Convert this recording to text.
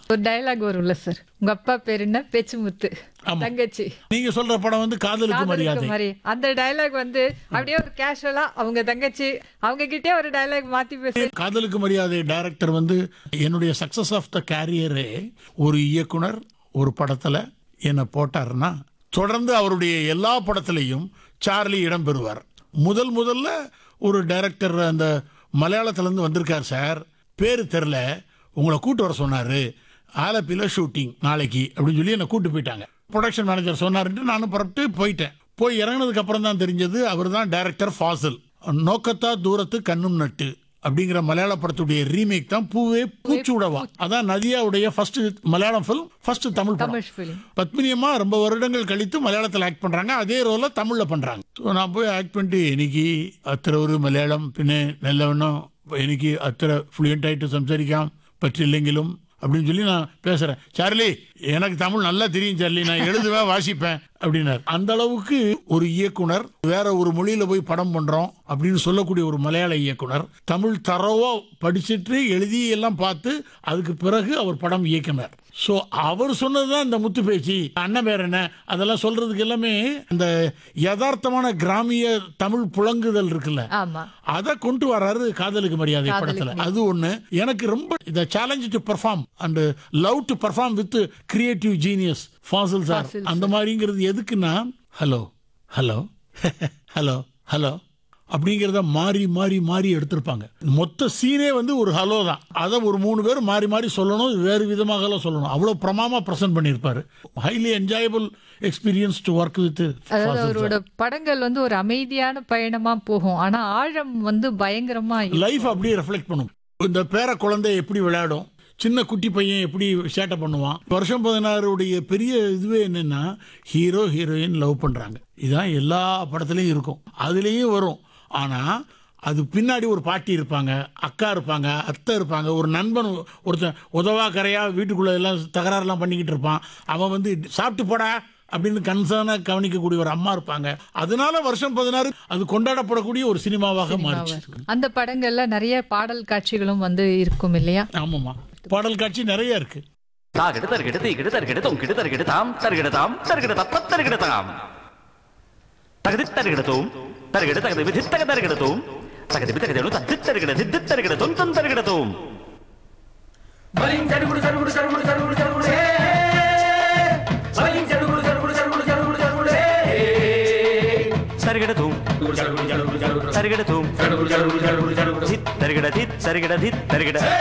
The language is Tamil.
ஒரு டயலாக் வரும்ல சார் உங்க அப்பா பேர் என்ன பேச்சுமுத்து ஆமா. தங்கச்சி நீங்க சொல்ற படம் வந்து காதலுக்கு காதலுக்கு மரியாதை மாதிரி அந்த டயலாக் வந்து அப்படியே ஒரு கேஷுவலா அவங்க தங்கச்சி அவங்க கிட்டே ஒரு டயலாக் மாத்தி பேசு காதலுக்கு மரியாதை டைரக்டர் வந்து என்னுடைய சக்சஸ் ஆஃப் த கேரியரே ஒரு இயக்குனர் ஒரு படத்துல என்னை போட்டாருன்னா தொடர்ந்து அவருடைய எல்லா படத்திலையும் சார்லி இடம் பெறுவார் முதல் முதல்ல ஒரு டைரக்டர் அந்த மலையாளத்துல இருந்து வந்திருக்கார் சார் பேரு தெரில உங்களை கூட்டு வர சொன்னாரு ஆலப்பியில் ஷூட்டிங் நாளைக்கு அப்படின்னு சொல்லி என்னை கூட்டு போயிட்டாங்க ப்ரொடக்ஷன் மேனேஜர் சொன்னாருன்ட்டு நானும் புறப்பட்டு போயிட்டேன் போய் இறங்குனதுக்கு அப்புறம் தான் தெரிஞ்சது அவர் தான் டைரக்டர் ஃபாசில் நோக்கத்தா தூரத்து கண்ணும் நட்டு அப்படிங்கிற மலையாள படத்துடைய ரீமேக் தான் பூவே பூச்சூடவா அதான் நதியாவுடைய first Malayalam film first Tamil படம் தமிழ் ஃபிலிம் பத்மினி அம்மா ரொம்ப வருடங்கள் கழித்து மலையாளத்தில் ஆக்ட் பண்றாங்க அதே ரோல தமிழ்ல பண்றாங்க ஸோ நான் போய் ஆக்ட் பண்ணிட்டு എനിക്ക് അത്ര ഒരു മലയാളം പിന്നെ നല്ലവണ്ണം എനിക്ക് അത്ര ഫ്ലുവൻ്റ് ആയിട്ട് സംസാരിക്കാൻ പറ്റില്ലെങ്കിലും அப்படின்னு சொல்லி நான் பேசுறேன் சார்லி எனக்கு தமிழ் நல்லா தெரியும் சார்லி நான் எழுதுவேன் வாசிப்பேன் அப்படின்னாரு அந்த அளவுக்கு ஒரு இயக்குனர் வேற ஒரு மொழியில போய் படம் பண்றோம் அப்படின்னு சொல்லக்கூடிய ஒரு மலையாள இயக்குனர் தமிழ் தரவா படிச்சுட்டு எழுதி எல்லாம் பார்த்து அதுக்கு பிறகு அவர் படம் இயக்குனர் ஸோ அவர் சொன்னதுதான் இந்த முத்து பேச்சு அண்ணன் பேர் என்ன அதெல்லாம் சொல்றதுக்கு எல்லாமே அந்த யதார்த்தமான கிராமிய தமிழ் புழங்குதல் இருக்குல்ல ஆமா அதை கொண்டு வராரு காதலுக்கு மரியாதை படத்துல அது ஒண்ணு எனக்கு ரொம்ப இந்த challenge to perform and love to perform with creative genius Fazil sir அந்த மாதிரிங்கிறது எதுக்குன்னா ஹலோ ஹலோ ஹலோ ஹலோ அப்படிங்கிறத மாறி மாறி மாறி எடுத்திருப்பாங்க மொத்த சீனே வந்து ஒரு ஹலோ தான் அதை ஒரு மூணு பேர் மாறி மாறி சொல்லணும் வேறு விதமாகலாம் சொல்லணும் அவ்வளோ பிரமாமா ப்ரெசென்ட் பண்ணியிருப்பாரு highly enjoyable experience to work with அதாவது அவரோட படங்கள் வந்து ஒரு அமைதியான பயணமா போகும் ஆனா ஆழம் வந்து பயங்கரமா இருக்கும். லைஃப் அப்படியே ரெஃப்ளெக்ட் பண்ணும் இந்த பேர குழந்தை எப்படி விளையாடும் சின்ன குட்டி பையன் எப்படி சேட்டை பண்ணுவான் வருஷம் பதினாறுடைய பெரிய இதுவே என்னன்னா ஹீரோ ஹீரோயின் லவ் பண்றாங்க இதான் எல்லா படத்துலயும் இருக்கும் அதுலயும் வரும் ஆனா அது பின்னாடி ஒரு பாட்டி இருப்பாங்க அக்கா இருப்பாங்க அத்தை இருப்பாங்க ஒரு நண்பன் ஒருத்தன் உதவா கரையா வீட்டுக்குள்ள எல்லாம் தகராறுலாம் பண்ணிக்கிட்டு இருப்பான் அவன் வந்து சாப்பிட்டு போடா அப்படின்னு கன்சர்னா கவனிக்கக்கூடிய ஒரு அம்மா இருப்பாங்க அதனால வருஷம் பதினாறு அது கொண்டாடப்படக்கூடிய ஒரு சினிமாவாக மாறிச்சு அந்த படங்கள்ல நிறைய பாடல் காட்சிகளும் வந்து இருக்கும் இல்லையா ஆமாமா பாடல் காட்சி நிறைய இருக்கு தாகிடு தருகிடு தீகிடு தருகிடு தொங்கிடு தருகிடு தாம் தருகிடு தாம் தருகிடு தப்ப தருகிடு தாம் தகுதி தருகிடு தூம் தருகிடு தகுதி விதி தக தருகிடு தூம் தகுதி விதி தகுதி தத்து தருகிடு தித்து தருகிடு தொன் தொன் தருகிடு தூம் బలిం జరుగుడు జరుగుడు జరుగుడు జరుగుడు జరుగుడు హే బలిం జరుగుడు జరుగుడు జరుగుడు జరుగుడు జరుగుడు హే தருகிடு தூம் జరుగుడు జరుగుడు జరుగుడు தருகிடு தூம் జరుగుడు జరుగుడు జరుగుడు జరుగుడు தித் தருகிட தித் தருகிட தித் தருகிட